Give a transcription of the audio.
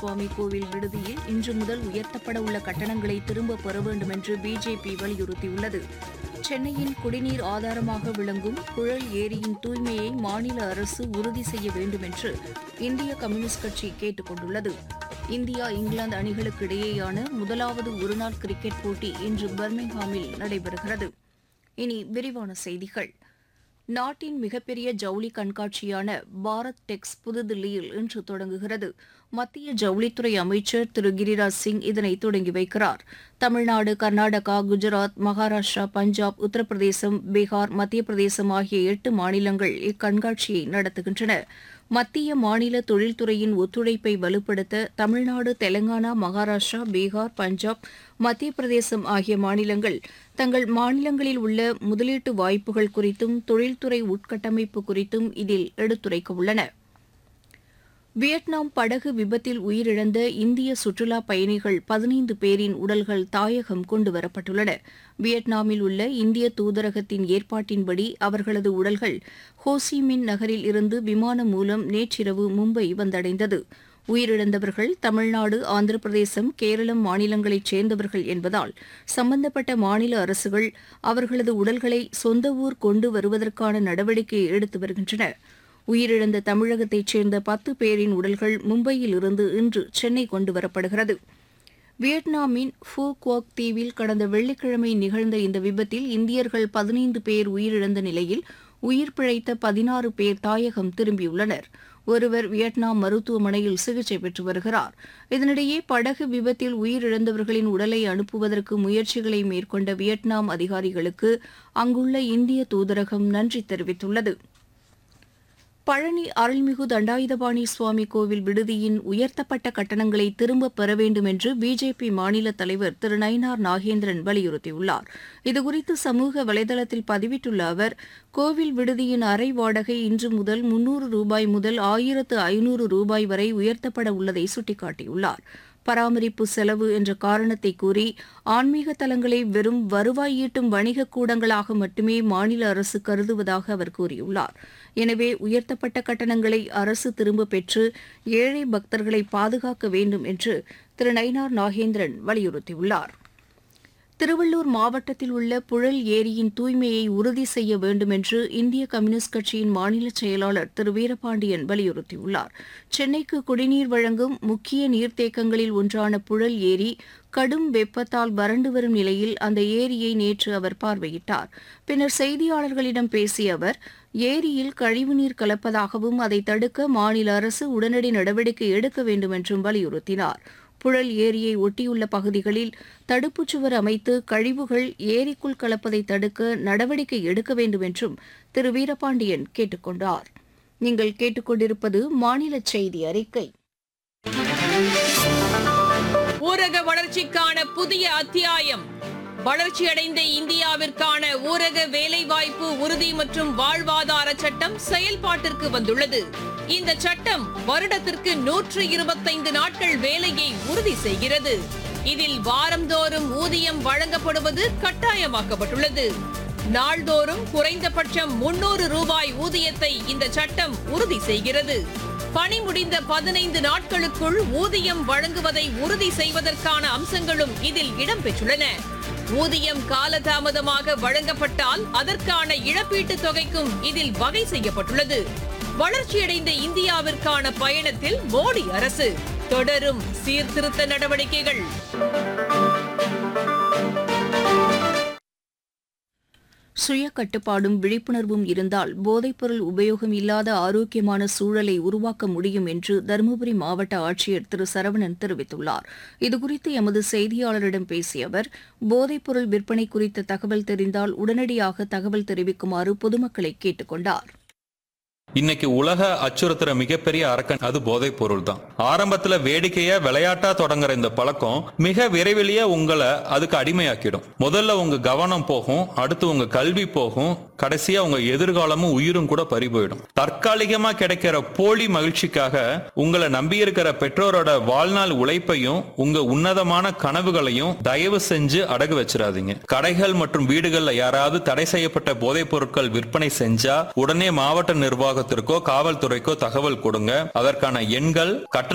சுவாமி கோவில் விடுதியில் இன்று முதல் உயர்த்தப்பட உள்ள கட்டணங்களை திரும்பப் பெற வேண்டும் என்று பிஜேபி வலியுறுத்தியுள்ளது சென்னையின் குடிநீர் ஆதாரமாக விளங்கும் புழல் ஏரியின் தூய்மையை மாநில அரசு உறுதி செய்ய வேண்டும் என்று இந்திய கம்யூனிஸ்ட் கட்சி கேட்டுக் கொண்டுள்ளது இந்தியா இங்கிலாந்து அணிகளுக்கு இடையேயான முதலாவது ஒருநாள் கிரிக்கெட் போட்டி இன்று பர்மிங்ஹாமில் நடைபெறுகிறது இனி விரிவான செய்திகள் நாட்டின் மிகப்பெரிய ஜவுளி கண்காட்சியான பாரத் டெக்ஸ் புதுதில்லியில் இன்று தொடங்குகிறது மத்திய ஜவுளித்துறை அமைச்சர் திரு கிரிராஜ் சிங் இதனை தொடங்கி வைக்கிறார் தமிழ்நாடு கர்நாடகா குஜராத் மகாராஷ்டிரா பஞ்சாப் உத்தரப்பிரதேசம் பீகார் மத்திய பிரதேசம் ஆகிய எட்டு மாநிலங்கள் இக்கண்காட்சியை நடத்துகின்றன மத்திய மாநில தொழில்துறையின் ஒத்துழைப்பை வலுப்படுத்த தமிழ்நாடு தெலங்கானா மகாராஷ்டிரா பீகார் பஞ்சாப் மத்திய பிரதேசம் ஆகிய மாநிலங்கள் தங்கள் மாநிலங்களில் உள்ள முதலீட்டு வாய்ப்புகள் குறித்தும் தொழில்துறை உட்கட்டமைப்பு குறித்தும் இதில் எடுத்துரைக்க உள்ளன வியட்நாம் படகு விபத்தில் உயிரிழந்த இந்திய சுற்றுலா பயணிகள் பதினைந்து பேரின் உடல்கள் தாயகம் கொண்டுவரப்பட்டுள்ளன வியட்நாமில் உள்ள இந்திய தூதரகத்தின் ஏற்பாட்டின்படி அவர்களது உடல்கள் ஹோசிமின் நகரில் இருந்து விமானம் மூலம் நேற்றிரவு மும்பை வந்தடைந்தது உயிரிழந்தவர்கள் தமிழ்நாடு ஆந்திர பிரதேசம் கேரளம் மாநிலங்களைச் சேர்ந்தவர்கள் என்பதால் சம்பந்தப்பட்ட மாநில அரசுகள் அவர்களது உடல்களை சொந்த ஊர் கொண்டு வருவதற்கான நடவடிக்கையை எடுத்து வருகின்றன உயிரிழந்த தமிழகத்தைச் சேர்ந்த பத்து பேரின் உடல்கள் மும்பையில் இருந்து இன்று சென்னை கொண்டு வரப்படுகிறது வியட்நாமின் ஃபூ குவாக் தீவில் கடந்த வெள்ளிக்கிழமை நிகழ்ந்த இந்த விபத்தில் இந்தியர்கள் பதினைந்து பேர் உயிரிழந்த நிலையில் உயிர் பிழைத்த பதினாறு பேர் தாயகம் திரும்பியுள்ளனர் ஒருவர் வியட்நாம் மருத்துவமனையில் சிகிச்சை பெற்று வருகிறார் இதனிடையே படகு விபத்தில் உயிரிழந்தவர்களின் உடலை அனுப்புவதற்கு முயற்சிகளை மேற்கொண்ட வியட்நாம் அதிகாரிகளுக்கு அங்குள்ள இந்திய தூதரகம் நன்றி தெரிவித்துள்ளது பழனி அருள்மிகு தண்டாயுதபாணி சுவாமி கோவில் விடுதியின் உயர்த்தப்பட்ட கட்டணங்களை திரும்பப் பெற வேண்டும் என்று பிஜேபி மாநில தலைவர் திரு நயினார் நாகேந்திரன் வலியுறுத்தியுள்ளார் இதுகுறித்து சமூக வலைதளத்தில் பதிவிட்டுள்ள அவர் கோவில் விடுதியின் அறை வாடகை இன்று முதல் முன்னூறு ரூபாய் முதல் ஆயிரத்து ஐநூறு ரூபாய் வரை உயர்த்தப்பட உள்ளதை சுட்டிக்காட்டியுள்ளார் பராமரிப்பு செலவு என்ற காரணத்தை கூறி ஆன்மீக தலங்களை வெறும் வருவாய் ஈட்டும் வணிக கூடங்களாக மட்டுமே மாநில அரசு கருதுவதாக அவர் கூறியுள்ளார் எனவே உயர்த்தப்பட்ட கட்டணங்களை அரசு திரும்பப் பெற்று ஏழை பக்தர்களை பாதுகாக்க வேண்டும் என்று திரு நயினார் நாகேந்திரன் வலியுறுத்தியுள்ளார் திருவள்ளூர் மாவட்டத்தில் உள்ள புழல் ஏரியின் தூய்மையை உறுதி செய்ய வேண்டும் என்று இந்திய கம்யூனிஸ்ட் கட்சியின் மாநில செயலாளர் திரு வீரபாண்டியன் வலியுறுத்தியுள்ளார் சென்னைக்கு குடிநீர் வழங்கும் முக்கிய நீர்த்தேக்கங்களில் ஒன்றான புழல் ஏரி கடும் வெப்பத்தால் வறண்டு வரும் நிலையில் அந்த ஏரியை நேற்று அவர் பார்வையிட்டார் பின்னர் செய்தியாளர்களிடம் பேசிய அவர் ஏரியில் கழிவுநீர் கலப்பதாகவும் அதை தடுக்க மாநில அரசு உடனடி நடவடிக்கை எடுக்க வேண்டும் என்றும் வலியுறுத்தினார் புழல் ஏரியை ஒட்டியுள்ள பகுதிகளில் தடுப்புச் சுவர் அமைத்து கழிவுகள் ஏரிக்குள் கலப்பதை தடுக்க நடவடிக்கை எடுக்க வேண்டும் என்றும் திரு வீரபாண்டியன் கேட்டுக் கொண்டார் நீங்கள் கேட்டுக்கொண்டிருப்பது மாநில செய்தி அறிக்கை ஊரக வளர்ச்சிக்கான புதிய அத்தியாயம் வளர்ச்சியடைந்த இந்தியாவிற்கான ஊரக வேலைவாய்ப்பு உறுதி மற்றும் வாழ்வாதார சட்டம் செயல்பாட்டிற்கு வந்துள்ளது இந்த சட்டம் வருடத்திற்கு நூற்று இருபத்தைந்து நாட்கள் வேலையை உறுதி செய்கிறது இதில் வாரந்தோறும் ஊதியம் வழங்கப்படுவது கட்டாயமாக்கப்பட்டுள்ளது நாள்தோறும் குறைந்தபட்சம் முன்னூறு ரூபாய் ஊதியத்தை இந்த சட்டம் உறுதி செய்கிறது பணி முடிந்த பதினைந்து நாட்களுக்குள் ஊதியம் வழங்குவதை உறுதி செய்வதற்கான அம்சங்களும் இதில் இடம்பெற்றுள்ளன ஊதியம் காலதாமதமாக வழங்கப்பட்டால் அதற்கான இழப்பீட்டுத் தொகைக்கும் இதில் வகை செய்யப்பட்டுள்ளது வளர்ச்சியடைந்த இந்தியாவிற்கான பயணத்தில் மோடி அரசு தொடரும் சீர்திருத்த நடவடிக்கைகள் சுய கட்டுப்பாடும் விழிப்புணர்வும் இருந்தால் போதைப்பொருள் உபயோகம் இல்லாத ஆரோக்கியமான சூழலை உருவாக்க முடியும் என்று தருமபுரி மாவட்ட ஆட்சியர் திரு சரவணன் தெரிவித்துள்ளார் இதுகுறித்து எமது செய்தியாளரிடம் பேசிய அவர் போதைப்பொருள் விற்பனை குறித்த தகவல் தெரிந்தால் உடனடியாக தகவல் தெரிவிக்குமாறு பொதுமக்களை கேட்டுக் கொண்டார் இன்னைக்கு உலக அச்சுறுத்துற மிகப்பெரிய அரக்கன் அது போதைப் பொருள் தான் ஆரம்பத்துல வேடிக்கையா விளையாட்டா தொடங்குற இந்த பழக்கம் மிக விரைவிலேயே உங்களை அதுக்கு அடிமையாக்கிடும் முதல்ல உங்க கவனம் போகும் அடுத்து உங்க கல்வி போகும் கடைசியா உங்க எதிர்காலமும் உயிரும் கூட பறி போயிடும் தற்காலிகமா கிடைக்கிற போலி மகிழ்ச்சிக்காக உங்களை நம்பியிருக்கிற பெற்றோரோட வாழ்நாள் உழைப்பையும் உங்க உன்னதமான கனவுகளையும் தயவு செஞ்சு அடகு வச்சிடாதீங்க கடைகள் மற்றும் வீடுகள்ல யாராவது தடை செய்யப்பட்ட போதைப் பொருட்கள் விற்பனை செஞ்சா உடனே மாவட்ட நிர்வாகத்திற்கோ காவல்துறைக்கோ தகவல் கொடுங்க அதற்கான எண்கள் கட்டண